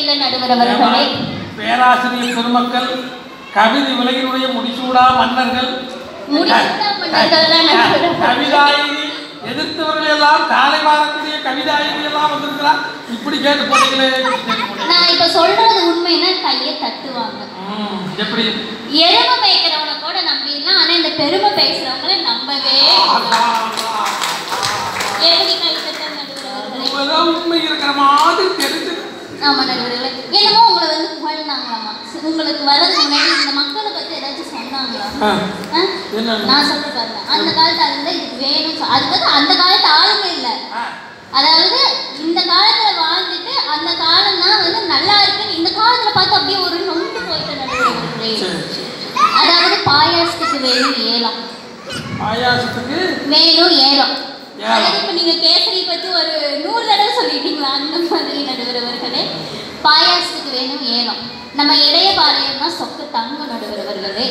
தெரியல நடுவர் அவர்களே பேராசிரியர் பெருமக்கள் கவிதை உலகினுடைய முடிசூடா மன்னர்கள் முடிசூடா மன்னர்கள்லாம் நடுவர். கவிதாயினி எதிர்த்தவர்கள் எல்லாம் காலை வாரக்கூடிய கவிதாயினி எல்லாம் வந்திருக்கிறார் இப்படி கேட்டு போனீங்களே இப்படி கேட்டு போனீங்களே. நான் இப்ப சொல்றது உண்மைன்னா கையை தட்டுவாங்க ம், எப்படி எருமை பேய்க்கிறவனை கூட நம்பிடலாம் ஆனா இந்த பெருமை பேசுறவங்கள நம்பவே ஆஹா, கூடாது. ஆஹா. எப்படி கை தட்ட நடுவர் அவர்களே உண்மைதான் உண்மை இருக்கிற மாதிரி தெரிஞ்சது ஆமா நடுவர்களே என்னமோ உங்களை வந்து புகழ்ந்தாங்களாமா உங்களுக்கு வரதுக்கு முன்னாடி இந்த மக்களை பத்தி ஏதாச்சும் சொன்னாங்களா ஆ, ஆ? என்ன நான் சொல்ற பாருங்க அந்த காலத்து ஆளுங்க இதுக்கு வேணும் சொ- அதுக்கு அந்த காலத்து ஆளுங்க இல்ல ஆ, அதாவது இந்த காலத்துல வாழ்ந்துட்டு அந்த காலம் தான் வந்து நல்லா இருக்குன்னு இந்த காலத்துல பார்த்து அப்படியே ஒரு நொந்து போயிட்ட நடுவர்களே சரி, சரி. அதாவது பாயாசத்துக்கு வேணும் ஏலம் பாயாசத்துக்கு வேணும் ஏலம் ஏலம். அதாவது இப்ப நீங்க கேசரி பத்தி ஒரு நூறு தடவை சொல்லிட்டீங்களா அந்த மாதிரி நடுவர் அவர்களே பாயாசத்துக்கு வேணும் ஏலம் நம்ம இளைய பாளையம்னா சொக்கு தங்க நடுவர் அவர்களே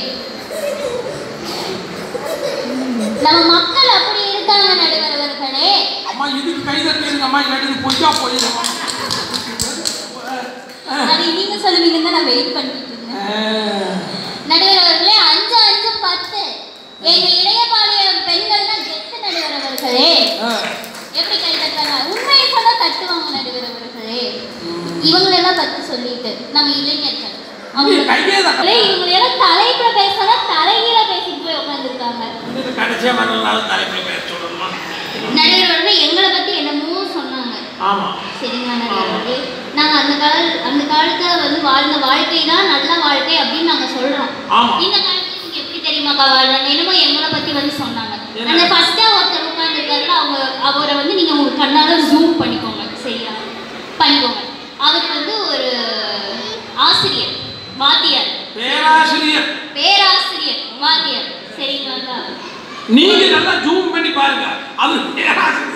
நம்ம மக்கள் அப்படி இருக்காங்க நடுவர் அவர்களே அம்மா இதுக்கு கை தட்டிருங்க அம்மா இல்லாட்டி இது பொய்யா போயிடும் அது நீங்க சொல்லுவீங்கன்னு தான் நான் வெயிட் பண்ணிட்டு இருந்தேன் நடுவர் அவர்களே அஞ்சு அஞ்சு பத்து எங்க இளையபாளையம் பெண்கள் தான் கெத்து நடுவர் அவர்களே எப்படி கை தட்டுறாங்க உண்மையை சொன்னா தட்டுவாங்க நடுவர் அவர்களே இவங்களெல்லாம் பத்தி சொல்லிட்டு நம்ம இளைஞர்கள் அவங்க கையே தட்ட இவங்களெல்லாம் தலைப்புல பேசினா தலைகீழ பேசிட்டு போய் உட்காந்துருக்காங்க இது கடைசியா வரலாம் தலைப்பில் பேச சொல்லணுமா நடுவர் அவர்களே எங்களை பத்தி என்னமோ சொன்னாங்க ஆமா சரிங்களா நடுவர் அவர்களே நாங்க அந்த கால அந்த காலத்துல வந்து வாழ்ந்த வாழ்க்கை தான் நல்ல வாழ்க்கை அப்படின்னு நாங்க சொல்றோம் ஆமா இந்த காலத்துல நீங்க எப்படி தெரியுமாக்கா வாழணும் என்னமோ எங்களை பத்தி வந்து சொன்னாங்க என்ன? அந்த ஃபர்ஸ்டா ஒருத்தர் உட்காந்துருக்காருல அவங்க அவரை வந்து நீங்க உங்க கண்ணால ஜூம் பண்ணிக்கோங்க சரியா பண்ணிக்கோங்க அவர் வந்து ஒரு ஆசிரியர் வாத்தியார் பேராசிரியர் பேராசிரியர் வாத்தியார் சரிங்களாக்கா நீங்க நல்லா ஜூம் பண்ணி பாருங்க அவர் பேராசிரியர்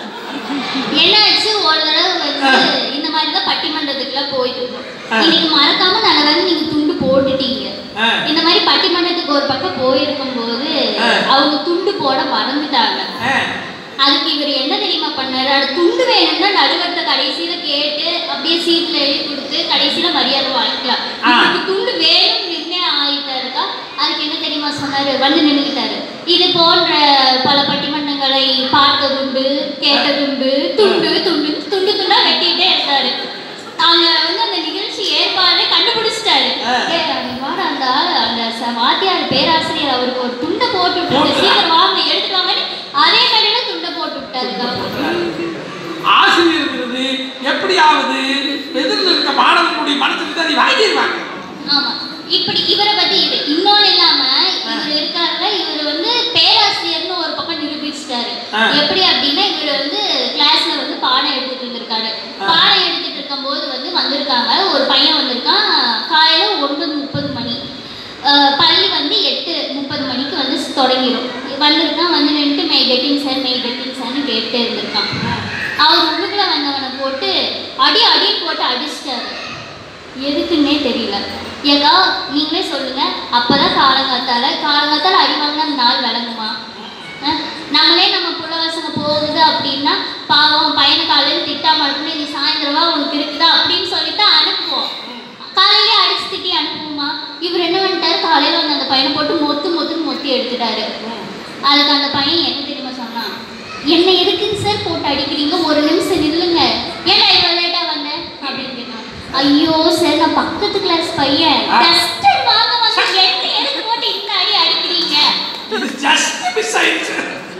என்னாச்சு ஒரு தடவை வந்து இந்த மாதிரி தான் பட்டிமன்றத்துக்குலாம் போயிட்டு இருந்தோம் ஆ. இன்னைக்கு மறக்காம நல்ல வேலை நீங்க துண்டு போட்டுட்டீங்க ஆ. இந்த மாதிரி பட்டிமன்றத்துக்கு ஒரு பக்கம் போயிருக்கும் போது ஆ. அவங்க துண்டு போட மறந்துட்டாங்க ஆ, அதுக்கு இவர் என்ன தெரியுமா பண்ணாரு அது துண்டு வேணும்னா நடுவர்கிட்ட கடைசியில கேட்டு அப்படியே சீட்ல எழுதி கொடுத்து கடைசியில மரியாதை வாங்கிக்கலாம் ஆ. இவருக்கு துண்டு வேணும் நின்னே ஆயிட்டாருக்கா அதுக்கு என்ன தெரியுமா சொன்னாரு வந்து நின்னுக்கிட்டாரு இது போன்ற பல பட்டிமன்றங்களை பார்த்ததுண்டு கேட்டதுண்டு துண்டு துண்டு துண்டு துண்டா வெட்டிட்டே இருக்காரு அவங்க வந்து அந்த நிகழ்ச்சி ஏற்பாடு கண்டுபிடிச்சிட்டாரு ஆ. ஏய், அங்க வாடா, அந்த ஆளு, அந்த ச- வாத்தியார் பேராசிரியர் அவருக்கு ஒரு துண்டை போட்டு விட்டாரு போட்டு. சீக்கிரம் வாங்க எடுத்துட்டு வாங்கன்னு அதே கடையில துண்டை போட்டு விட்டாரு ஆசிரியர் விருது எப்படியாவது எதிரில் இருக்க மாணவர்களுடைய மனசுக்கு தான் வாங்கிடுவாங்க ஆமா இப்படி இவரை பத்தி இது இன்னொன்னு இல்லாம இவர் இருக்காருல இவர் வந்து பேராசிரியர்னு ஒரு பக்கம் நிரூபிச்சிட்டாரு ஆ. எப்படி அப்படின்னா இவர் வந்து கிளாஸ்ல வந்து பாடம் எடுத்துட்டு இருந்திருக்காரு ஆ. பாடம் எடுத்துட்டு இருக்கும்போது வந்து வந்திருக்காங்க ஒரு பையன் வந்திருக்கான் காலையில ஒன்பது முப்பது மணி அஹ் பள்ளி வந்து எட்டு முப்பது மணிக்கு வந்து தொடங்கிடும் வந்திருக்கான் வந்து நின்றுட்டு மெய் கெட்டிங் சார் மெய் கெட்டிங் சார்னு கேட்டே இருந்திருக்கான் அவர் உள்ளுக்குள்ள வந்தவனை போட்டு அடி அடி போட்டு அடிச்சிட்டாரு எதுக்குன்னே தெரியல ஏக்கா நீங்களே சொல்லுங்க அப்பதான் காலங்காத்தால காலங்காத்தால அடி வாங்கினா அந்த நாள் விளங்குமா அஹ், நம்மளே நம்ம புள்ள பசங்க போகுது அப்படின்னா பாவம் பையனை காலையில் திட்டாம இருக்கணும் நீ சாயந்தரமா உனக்கு இருக்குதா அப்படின்னு சொல்லிட்டு அனுப்புவோம் காலையிலே அடிச்சு திட்டி அனுப்புவோமா இவர் என்ன பண்ணிட்டாரு காலையில வந்து அந்த பையனை போட்டு மொத்து மொத்துன்னு மொத்தி எடுத்துட்டாரு அதுக்கு அந்த பையன் என்ன தெரியுமா சொன்னான் என்ன எதுக்குங்க சார் போட்டு அடிக்கிறீங்க ஒரு நிமிஷம் நில்லுங்க ஏன்டா இவ்வளோ லேட்டா வந்தேன் அப்படின்னு கேட்டான் ஐயோ சார் நான் பக்கத்து கிளாஸ் பையன் ஆ. டஸ்டர் வாங்க வந்து என்ன எதுக்கு போட்டு இந்த அடி அடிக்கிறீங்க இது ஜஸ்ட் மிஸ் ஆயிடுச்சு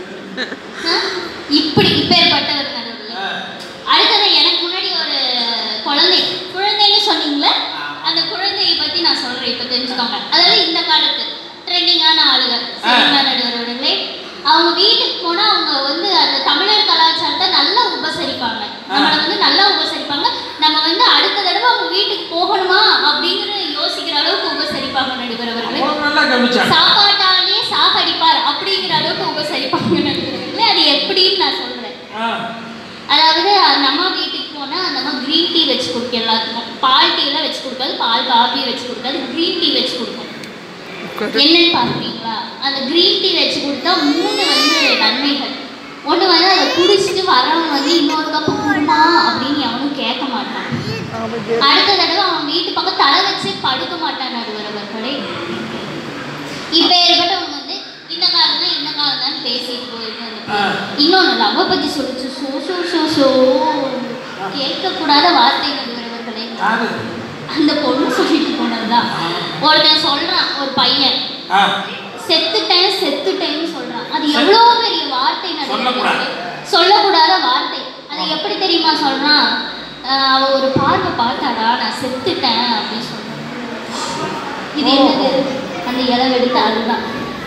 ஆ? இப்படி இப்பேற்பட்டவர் நடுவில் ஆ, அடுத்தது எனக்கு முன்னாடி ஒரு குழந்தை குழந்தைன்னு சொன்னீங்களே அந்த குழந்தையை பத்தி நான் சொல்றேன் இப்ப தெரிஞ்சுக்கோங்க அதாவது இந்த காலத்து ட்ரெண்டிங்கான ஆளுங்க சரிங்களா நடுவர்களே அவங்க வீட்டுக்கு போனா அவங்க வந்து அந்த தமிழர் கலாச்சாரத்தை நல்லா உபசரிப்பாங்க நம்மளை வந்து நல்லா உபசரிப்பாங்க நம்ம வந்து அடுத்த தடவை அவங்க வீட்டுக்கு போகணுமா அப்படிங்கிற யோசிக்கிற அளவுக்கு உபசரிப்பாங்க நடுவரவர்களே அவ்வளவு நல்லா கவனிச்சாங்க சாப்பாட்டாலே சாகடிப்பார் அப்படிங்கிற அளவுக்கு உபசரிப்பாங்க நடுவர்களே அது எப்படின்னு நான் சொல்றேன் ஆ, அதாவது அந்த அம்மா வீட்டுக்கு போனால் அந்த அம்மா க்ரீன் டீ வச்சு கொடுக்கும் எல்லாத்துக்கும் பால் டீலாம் வச்சு கொடுக்காது பால் காஃபி வச்சு கொடுக்காது க்ரீன் டீ வச்சு கொடுக்கும் என்னன்னு பார்க்குறீங்களா அந்த க்ரீன் டீ வச்சு கொடுத்தா மூணு வந்து நன்மைகள் ஒன்று வந்து அதை குடிச்சிட்டு வரவங்க வந்து இன்னொரு கப்பு குடுமா அப்படின்னு எவனும் கேட்க மாட்டான் அடுத்த தடவை அவன் வீட்டு பக்கம் தலை வச்சு படுக்க மாட்டான் நடுவர் அவர்களே இப்ப ஏற்பட்டவங்க வந்து இந்த காலம் தான் இந்த காலம் தான் பேசிட்டு போயிட்டு ஆ. இன்னொன்னு லவ் பத்தி சொல்லிச்சு சோ சோ சோ சோ கேட்கக்கூடாத வார்த்தை நடுவர் அவர்களே யாரு அந்த பொண்ணு சொல்லிட்டு போனதுதான் ஒருத்தன் சொல்றான் ஒரு பையன் ஆ செத்துட்டேன் செத்துட்டேன்னு சொல்றான் அது எவ்வளவு பெரிய வார்த்தை நடுவர் சொல்லக்கூடாது. அவர்களே. சொல்லக்கூடாத வார்த்தை அதை எப்படி தெரியுமா சொல்றான் ஆஹ் அவ ஒரு பார்வை பார்த்தாடா நான் செத்துட்டேன் அப்படின்னு சொல்றான் இது என்னது அந்த இளவு எடுத்து அதுதான்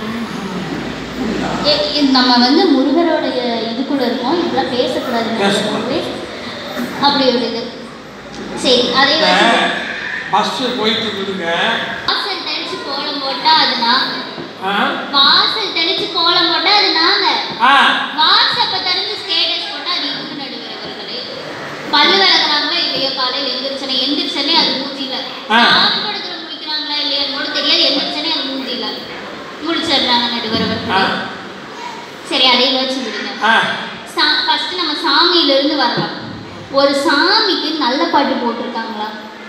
ஏ- இது நம்ம வந்து முருகரோடைய இதுக்குள்ள இருக்கோம் இதெல்லாம் பேசக்கூடாது பேசக்கூடாது. அப்படி ஒரு இது சரி அதே வச்சு பஸ் போயிட்டு இருக்குதுங்க வாசல் தெளிச்சு கோலம் போட்டா அது நாங்க ஆ வாசல் தெளிச்சு கோலம் போட்டா அது நாங்க ஆ வாட்ஸ்அப்பை திறந்து ஸ்டேட்டஸ் போட்டா அது இவங்க நடுகிறவர்களே பல்லு விளக்குறாங்களா இல்லையோ காலையில் எந்திரிச்சனே எந்திரிச்சனே அது மூஞ்சில ஆ. சாமி படத்துல முடிக்கிறாங்களா இல்லையா கூட தெரியாது எந்திரிச்சனே அது மூஞ்சில முடிச்சிடுறாங்க ஆ நடுகிறவர்களே சரி அதே வச்சு விடுங்க ஆ சா ஃபர்ஸ்ட் நம்ம சாமியில இருந்து வரலாம் ஒரு சாமிக்கு நல்ல பாட்டு போட்டிருக்காங்களா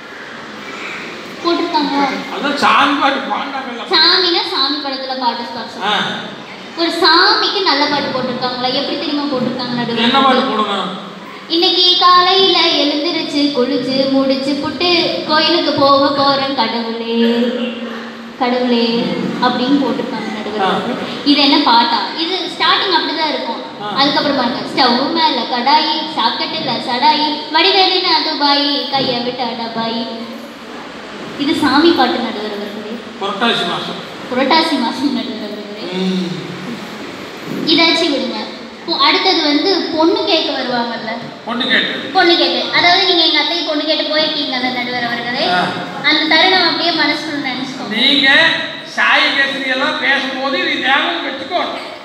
போட்டிருக்காங்களா அதான் சாமி பாட்டு பாண்டாங்கல்ல சாமினா சாமி படத்துல பாட்டு ஸ்பான்சர் ஆ ஒரு சாமிக்கு நல்ல பாட்டு போட்டிருக்காங்களா எப்படி தெரியுமா போட்டிருக்காங்க நடுவுல? என்ன பாட்டு போடணும் இன்னைக்கு காலையில எழுந்திருச்சு குளிச்சு முடிச்சு புட்டு கோயிலுக்கு போக போறேன் கடவுளே கடவுளே அப்படின்னு போட்டிருக்காங்க நடுவில் இது என்ன பாட்டா இது ஸ்டார்டிங் அப்படிதான் இருக்கும் ஆ. அதுக்கப்புறம் பாருங்க ஸ்டவ் மேல கடாயி சாக்கெட்டுல சடாயி வடிவேலின்னு அது பாயி கையை விட்டு அடபாயி இது சாமி பாட்டு நடுவர்களே புரட்டாசி மாசம் புரட்டாசி மாசம் நடுவர்களே ம். இதாச்சும் விடுங்க இப்போ அடுத்தது வந்து பொண்ணு கேட்க வருவாங்கல்ல பொண்ணு கேட்டது பொண்ணு கேட்டு அதாவது நீங்க எங்க அத்தை பொண்ணு கேட்டு போயிருக்கீங்கல்ல நடுவர் அவர்களே ஆ. அந்த தருணம் அப்படியே மனசுக்குள்ள நினைச்சுக்கோங்க நீங்க சாய் கேசரி எல்லாம் பேசும்போது இது ஞாபகம் வச்சுக்கோ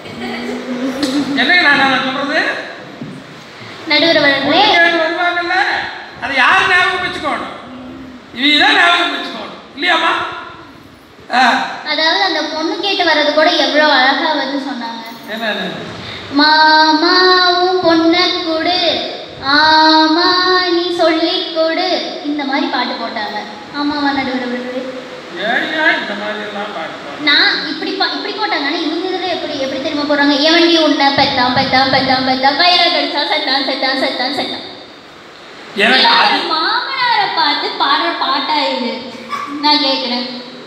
என்னங்க நான் நான் சொல்றது நடுவர் அவர்களே பொண்ணு கேட்டு வருவாங்கல்ல அதை யார் ஞாபகம் வச்சுக்கோணும் இவதான் ஞாபகம் வச்சுக்கோணும் இல்லையாம்மா ஆ அதாவது அந்த பொண்ணு கேட்டு வர்றது கூட எவ்வளவு அழகா வந்து சொன்னாங்க என்ன என்ன? மாமாவும் பொண்ண கொடு ஆமா நீ சொல்லி கொடு இந்த மாதிரி பாட்டு போட்டாங்க ஆமாவா நடுவர் அவர்களே ஏய்யா இந்த மாதிரி எல்லாம் பாட்டு நான் இப்படி பா- இப்படி போட்டாங்க ஆனா இவங்க இதுல எப்படி எப்படி தெரியுமா போடுறாங்க எவண்டி உன்ன பெத்தான் பெத்தான் பெத்தான் பெத்தான் கையில கடிச்சா செத்தான் செத்தான் செத்தான் செத்தான் எனக்கு இல்ல, அது ஒரு மாமனாரை பார்த்து பாடுற பாட்டா இது நான் கேக்குறேன்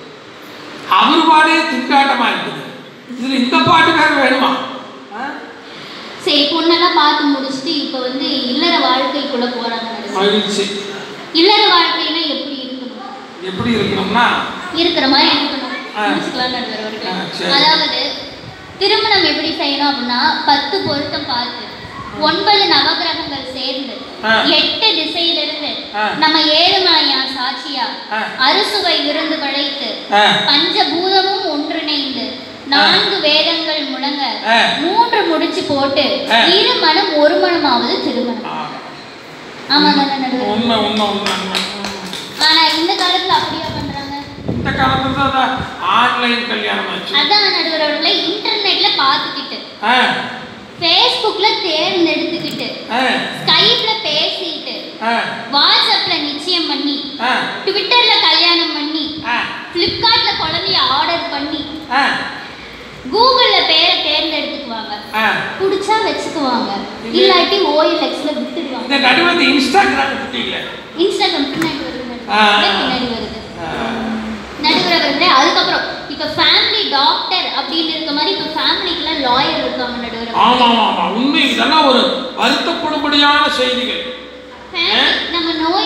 அவர் பாடே திண்டாட்டமா இருக்குது இதுல இந்த பாட்டு வேற வேணுமா ஆ? சரி பொண்ணெல்லாம் பார்த்து முடிச்சுட்டு இப்போ வந்து இல்லற வாழ்க்கைக்குள்ள போறாங்க நடுவுல. மகிழ்ச்சி இல்லற வாழ்க்கைனா எப்படி இருக்கணும் எப்படி இருக்கணும்னா இருக்கிற மாதிரி இருக்கணும் ஆ. முடிச்சுக்கலாம் நடுவர் அவர்களே. ஆ, சரி. அதாவது திருமணம் எப்படி செய்யணும் அப்படின்னா பத்து பொருத்தம் பார்த்து ஒன்பது நவகிரகங்கள் சேர்ந்து ஆ. எட்டு திசையிலிருந்து ஆ. நம்ம ஏழுமலையான் சாட்சியா ஆ. அறுசுவை விருந்து படைத்து ஆ, பஞ்சபூதமும் ஒன்றிணைந்து நான்கு வேதங்கள் முழங்க ஆ. மூன்று முடிச்சு போட்டு ஆ. இரு மனம் ஒரு மனமாவது திருமணம் ஆ. ஆமா தானே நடுவர் உண்மை உண்மை உண்மை உண்மை. ஆனா இந்த காலத்துல அப்படியா பண்றாங்க இந்த காலத்துல தான் ஆன்லைன் கல்யாணம் ஆச்சு அதான் நடுவர் அவர்களை இன்டர்நெட்ல பார்த்துக்கிட்டு ஆ, ஃபேஸ்புக்ல தேர்ந்தெடுத்துக்கிட்டு ஆ, ஸ்கைப்ல பேசிட்டு ஆ, வாட்ஸ்அப்ல நிச்சயம் பண்ணி ஆ, ட்விட்டர்ல கல்யாணம் பண்ணி ஆ, ஃப்ளிப்கார்ட்ல குழந்தைய ஆர்டர் பண்ணி ஆ, கூகுள்ல பேரை தேர்ந்தெடுத்துக்குவாங்க ஆ. பிடிச்சா வச்சுக்குவாங்க இல்லாட்டி ஓஎல்எக்ஸ்ல வித்துடுவாங்க இந்த நடுவில் இந்த இன்ஸ்டாகிராம் விட்டீங்களே இன்ஸ்டாகிராம் பின்னாடி வருது ஆ. பின்னாடி வருது ஆ, நடுவர் அவர்களே அதுக்கப்புறம் இப்ப ஃபேமிலி டாக்டர் அப்படின்னு இருக்க மாதிரி இப்ப ஃபேமிலிக்குலாம் லாயர் இருக்காங்க நடுவர் அவர்களே. ஆமா ஆமா ஆமா உண்மை இதெல்லாம் ஒரு வருத்தப்படும்படியான செய்திகள் Family- நம்ம நோய்